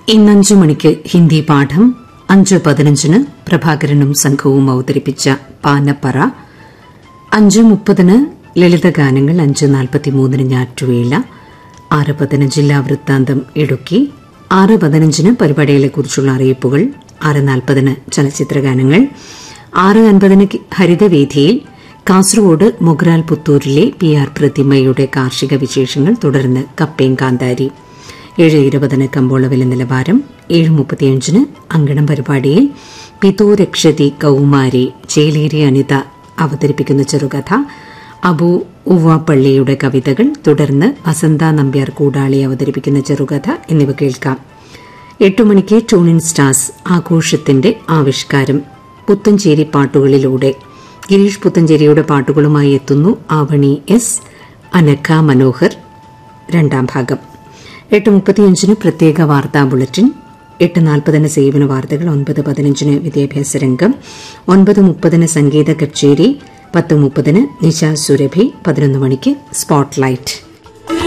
ഇന്നഞ്ചു മണിക്ക് ഹിന്ദി പാഠം അഞ്ച് പതിനഞ്ചിന് പ്രഭാകരനും സംഘവും അവതരിപ്പിച്ച പാനപ്പറ അഞ്ച് മുപ്പതിന് ലളിതഗാനങ്ങൾ അഞ്ച് നാൽപ്പത്തിമൂന്നിന് ഞാറ്റുവേല ആറ് പതിന് ജില്ലാ വൃത്താന്തം ഇടുക്കി ആറ് പതിനഞ്ചിന് പരിപാടികളെക്കുറിച്ചുള്ള അറിയിപ്പുകൾ ആറ് നാൽപ്പതിന് ചലച്ചിത്രഗാനങ്ങൾ ആറ് അൻപതിന് ഹരിതവേദിയിൽ കാസർഗോഡ് മൊഗ്രാൽ പുത്തൂരിലെ പി ആർ പ്രതിമയുടെ കാർഷിക വിശേഷങ്ങൾ തുടർന്ന് കപ്പേം കാന്താരി ഏഴ് ഇരുപതിന് കമ്പോള വില നിലവാരം ഏഴ് മുപ്പത്തിയഞ്ചിന് അങ്കണം പരിപാടിയിൽ പിതൂരക്ഷതി കൌമാരി ചേലേരി അനിത അവതരിപ്പിക്കുന്ന ചെറുകഥ അബു ഉവ്വാപ്പള്ളിയുടെ കവിതകൾ തുടർന്ന് വസന്ത നമ്പ്യാർ കൂടാളി അവതരിപ്പിക്കുന്ന ചെറുകഥ എന്നിവ കേൾക്കാം എട്ടു മണിക്ക് ടൂണിൻ സ്റ്റാർസ് ആഘോഷത്തിന്റെ ആവിഷ്കാരം പുത്തഞ്ചേരി പാട്ടുകളിലൂടെ ഗിരീഷ് പുത്തഞ്ചേരിയുടെ പാട്ടുകളുമായി എത്തുന്നു ആവണി എസ് അനക്ക മനോഹർ രണ്ടാം ഭാഗം എട്ട് മുപ്പത്തിയഞ്ചിന് പ്രത്യേക വാർത്താ ബുള്ളറ്റിൻ എട്ട് നാൽപ്പതിന് സേവന വാർത്തകൾ ഒൻപത് പതിനഞ്ചിന് വിദ്യാഭ്യാസ രംഗം ഒൻപത് മുപ്പതിന് സംഗീത കച്ചേരി പത്ത് മുപ്പതിന് നിശ സുരഭി പതിനൊന്ന് മണിക്ക് സ്പോട്ട്ലൈറ്റ്